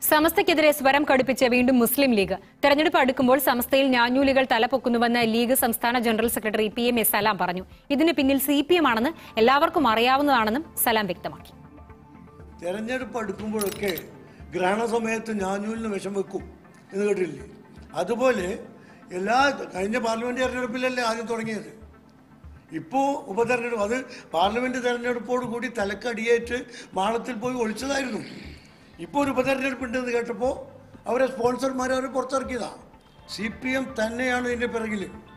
സമസ്തയ്ക്കെതിരെ സ്വരം കടുപ്പിച്ച് വീണ്ടും മുസ്ലിം ലീഗ് തെരഞ്ഞെടുപ്പ് അടുക്കുമ്പോൾ സമസ്തയിൽ ഞാഞ്ഞൂലികൾ തലപൊക്കുന്നുവെന്ന് ലീഗ് സംസ്ഥാന general secretary P M A Salam പറഞ്ഞു ഇതിന് പിന്നിൽ സി പി എം ആണെന്ന് എല്ലാവർക്കും അറിയാവുന്നതാണെന്നും സലാം വ്യക്തമാക്കി തെരഞ്ഞെടുപ്പ് അടുക്കുമ്പോഴൊക്കെ ഗ്രഹണ സമയത്ത് ഞാഞ്ഞൂലിന് വിഷം വെക്കും എന്ന് കേട്ടില്ലേ അതുപോലെ എല്ലാ കഴിഞ്ഞ പാർലമെന്റ് തെരഞ്ഞെടുപ്പിലല്ലേ ആദ്യം തുടങ്ങിയത് ഇപ്പോൾ ഉപതെരഞ്ഞെടുപ്പ് അത് പാർലമെന്റ് തെരഞ്ഞെടുപ്പോട് കൂടി തലക്കടിയേറ്റ് മാളത്തിൽ പോയി ഒളിച്ചതായിരുന്നു ഇപ്പോൾ ഒരു ഉപതെരഞ്ഞെടുപ്പ് ഉണ്ടെന്ന് കേട്ടപ്പോൾ അവരെ സ്പോൺസർമാരെ അവർ പുറത്തിറക്കിയതാണ് സി പി എം തന്നെയാണ് ഇതിൻ്റെ പിറകിൽ